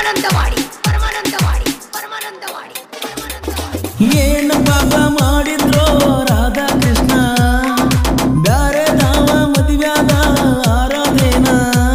ಪರಮಾನಂದವಾಡಿ ಪರಮಾನಂದವಾಡಿ ಪರಮಾನಂದವಾಡಿ ಪರಮಾನಂದವಾಡಿ ಏನು ಪಾಪ ಮಾಡಿದ್ರೋ ರಾಧಾ ಕೃಷ್ಣ ಬ್ಯಾರೆ ದಾವ ಮದುವ್ಯಾದ ಆರಾಧೇನ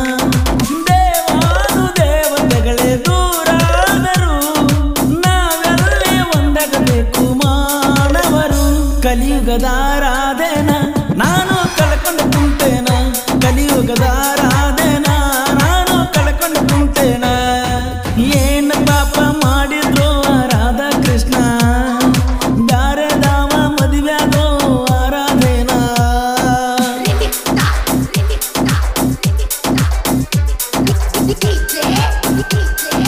ದೇವಾನು ದೇವತೆಗಳೇ ದೂರಾದರು ನಾವೆಲ್ಲೇ ಒಂದಾಗಬೇಕು ಮಾನವರು ಕಲಿಯುಗದ ಆರಾಧೇನ ನಾನು ಕಳ್ಕೊಂಡು ಕುಂತೇನ ಕಲಿಯುಗದ ಆರಾಧೇನ ನಾನು ಕಳ್ಕೊಂಡು ಕುಂತೇನ ಏನು ಪಾಪ ಮಾಡಿದ್ರು ರಾಧಾ ಕೃಷ್ಣ ಬ್ಯಾರೆ ದಾವ ಮದುವ್ಯಾದೋ ಆರಾಧೇನಾ ರಿತಿಕ್ತ ರಿತಿಕ್ತ ರಿತಿಕ್ತ ಡಿಜೆ ಡಿಜೆ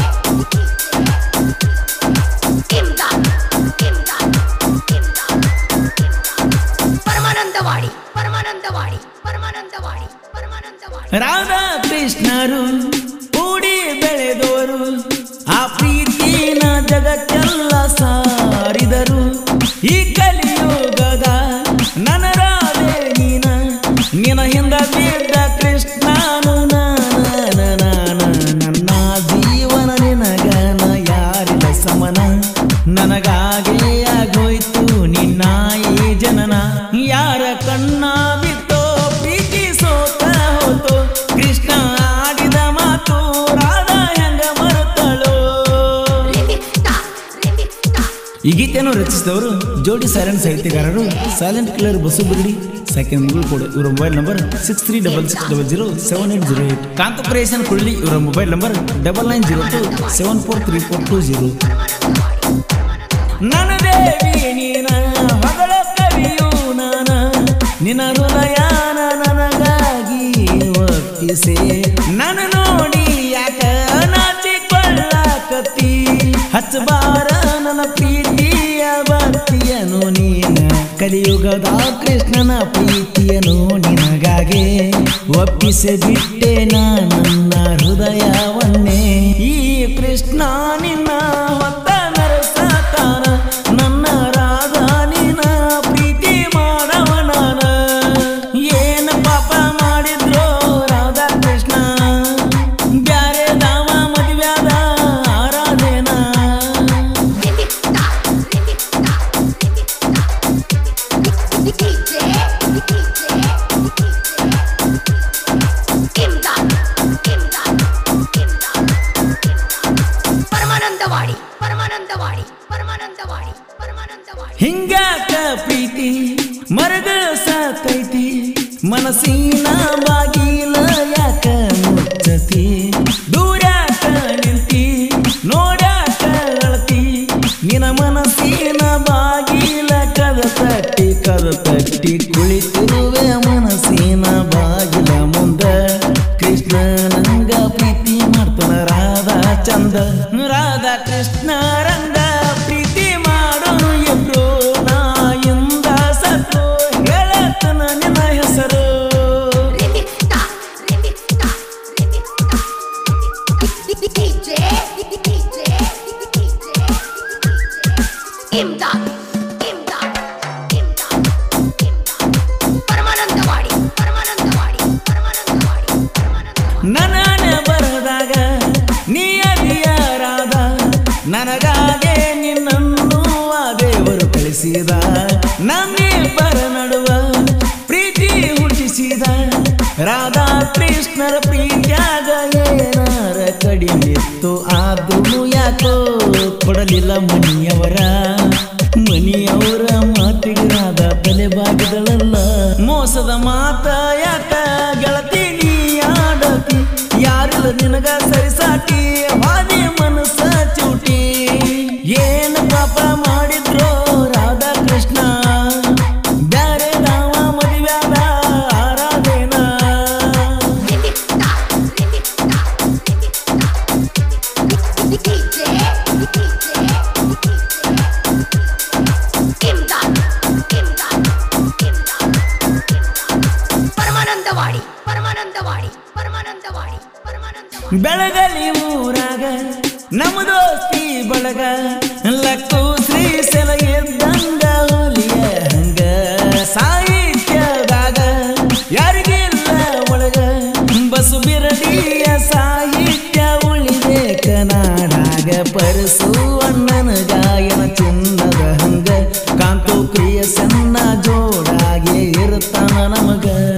ಇಮ್ದಾದ್ ಇಮ್ದಾದ್ ಇಮ್ದಾದ್ ಪರಮಾನಂದವಾಡಿ ಪರಮಾನಂದವಾಡಿ ಪರಮಾನಂದವಾಡಿ ಪರಮಾನಂದವಾಡಿ ರಾಧಾ ಕೃಷ್ಣರು ಕೂಡಿ ಬೆಳೆದೋರು ಆ ಪ್ರೀತಿನ ಜಗತ್ತೆಲ್ಲ ಸಾರಿದರು ಈ ಕಲಿಯುಗದ ನನ್ನ ರಾಧೆ ನೀನ ನಿನ ಹಿಂದ ಬಿದ್ದ ಕೃಷ್ಣನು ನಾನ ನನ್ನ ಜೀವನ ನಿನಗನ ಯಾರಿಲ್ಲ ಸಮನ ನನಗಾಗೇ ಆಗೋಯ್ತು ನಿನ್ನ ಈ ಜನನ ಯಾರ ಕಣ್ಣ ಬಿತ್ತೋ ಪ್ರೀತಿ ಸೋತ ಹೋತೋ ಕೃಷ್ಣ ಆಡಿದ ಮಾತು ರಾಧಾ ಹೆಂಗ ಮರುತ್ತಳೋ ರಿತಿಕ್ತ ರಿತಿಕ್ತ ಈ ಗೀತೆಯನ್ನು ರಚಿಸಿದವರು ಜೋಡಿ ಸೈಲೆಂಟ್ ಸಾಹಿತ್ಯಗಾರರು silent killer Basu Bigadi second ಮುಗುಳು ಕೊಡು ಇವರ mobile number six three double six double zero seven eight zero eight Kanthapureshan Kulli ಇವರ mobile number double nine zero two seven four three four two zero ನನ್ನ ದೇವಿ ನೀನ ಮಗಳ ಕವಿಯು ನಾನ ನಿನ್ನ ಹೃದಯಾನ ನನಗಾಗಿ ಒಪ್ಪಿಸೆ ನನ್ನ ನೋಡಿ ಯಾಕ ನಾಚಿಕೊಳ್ಳಕತ್ತಿ ಹಚ್ಚಬಾರ ನನ್ನ ಪ್ರೀತಿಯ ಭಕ್ತಿಯನು ನೀನ ಕಲಿಯುಗದ ಕೃಷ್ಣನ ಪ್ರೀತಿಯನು ನಿನಗಾಗೆ ಒಪ್ಪಿಸಿ ಬಿಟ್ಟೆ ನನ್ನ ಹೃದಯವನ್ನೇ ಈ ಕೃಷ್ಣ ನಿನ್ನ ಹೊತ್ತ ನರಸತಾನ ನನ್ನ ರಾಧ ನಿನ್ನ ಪ್ರೀತಿ ಮಾಡವ ನಾನ ಏನು ಪಾಪ ಮಾಡಿದ್ರೋ ರಾಧಾ ಕೃಷ್ಣ ಬ್ಯಾರೆ ದಾವ ಮದುವ್ಯಾದ ಆರಾಧೇನಾ ರಿತಿಕ್ತ ರಿತಿಕ್ತ ಡಿಜೆ ಡಿಜೆ ಇಮ್ದಾದ್ ಇಮ್ದಾದ್ ಇಮ್ದಾದ್ ಪರಮಾನಂದವಾಡಿ ಪರಮಾನಂದವಾಡಿ ಪರಮಾನಂದವಾಡಿ ಪರಮಾನಂದವಾಡಿ ಹಿಂಗಾಕ ಪ್ರೀತಿ ಮರಗ ಸಾತೈತಿ ಮನಸ್ಸಿನ ಬಾಗಿಲ ಯಾಕ ಮುಚ್ಚತಿ ದೂರಾಕ ನಿಂತಿ ನೋಡಾಕ ಅಳತಿ ನಿನ ಮನಸ್ಸಿನ ಬಾಗಿಲ ಕದ ತಟ್ಟಿ ಕದ ತಟ್ಟಿ ಕುಳಿತಿರುವೆ ಮನಸ್ಸಿನ ಬಾಗಿಲ ಮುಂದ ಕೃಷ್ಣ ನಂಗ ಪ್ರೀತಿ ಮಾಡ್ತಾನ ರಾಧಾ ಚಂದ ರಾಧಾ ಕೃಷ್ಣ ರಂಗ ಪ್ರೀತಿ ಮಾಡೋನು ಇಬ್ರು ನಾಯಿಂದ ಸತ್ತು ಹೇಳತನ ನಿನ್ನ ಹೆಸರು ರಿತಿಕ್ತ ರಿತಿಕ್ತ ರಿತಿಕ್ತ ಡಿಜೆ ಡಿಜೆ ಇಮ್ದಾದ್ ಇಮ್ದಾದ್ ಇಮ್ದಾದ್ ಇಮ್ದಾದ್ ಪರಮಾನಂದವಾಡಿ ಪರಮಾನಂದವಾಡಿ ಪರಮಾನಂದವಾಡಿ ಪರಮಾನಂದವಾಡಿ ನನ್ನ ಬರದಾಗ ನೀ ಅದಿಯಾರಾದ ನನಗಾಗೆ ನಿನ್ನನ್ನು ಆ ದೇವರು ಕಳಿಸಿದ ನಮ್ಮಿಬ್ಬರ ನಡುವ ಪ್ರೀತಿ ಹುಟ್ಟಿಸಿದ ರಾಧಾ ಕೃಷ್ಣರ ಪ್ರೀತಿಯಾಗ ಏನಾರ ಕಡಿಮಿತ್ತು ಆದ್ರೂ ಯಾಕೋ ಕೊಡಲಿಲ್ಲ ಮನಿಯವರ ಮನಿಯವರ ಮಾತಿಗೆ ರಾಧ ತಲೆ ಬಾಗಿದಳಲ್ಲ ಮೋಸದ ಮಾತ ಯಾಕ ಗೆಳತಿ ನೀ ಆಡತಿ ಯಾರಿಲ್ಲ ನಿನಗ ಸರಿಸಾಟಿ ಹಾದಿ ಮನಸ್ಸ ಚೂಟಿ ಏನು ಪಾಪ ಮಾಡಿದ್ರೋ ರಾಧಾ ಕೃಷ್ಣ ಬ್ಯಾರೆ ದಾವ ಮದುವ್ಯಾದ ಆರಾಧೇನಾ ರಿತಿಕ್ತ ರಿತಿಕ್ತ ಡಿಜೆ ಡಿಜೆ ಇಮ್ದಾದ್ ಇಮ್ದಾದ್ ಇಮ್ದಾದ್ ಪರಮಾನಂದವಾಡಿ ಪರಮಾನಂದವಾಡಿ ಪರಮಾನಂದವಾಡಿ ಪರಮಾನಂದವಾಡಿ ಬೆಳಗಲಿ ಊರಾಗ ನಮ್ಮ ದೋಸ್ತಿ ಬಳಗ ಲಕ್ಕು ಶ್ರೀ ಸೆಲ ಎದ್ದಂಗ ಹುಲಿಯ ಹಂಗ ಸಾಹಿತ್ಯದಾಗ ಯಾರಿಗಿಲ್ಲ ಒಳಗ ಬಸು ಬಿರಡಿಯ ಸಾಹಿತ್ಯ ಉಳಿಬೇಕನ ಮ್ಯಾಗ ಪರಿಸು ಅಣ್ಣನ ಗಾಯನ ಚಿನ್ನದ ಹಂಗ ಕಾಂತು ಕ್ರಿಯ ಸಣ್ಣ ಜೋಡಾಗಿ ಇರುತ್ತಾನ ನಮಗ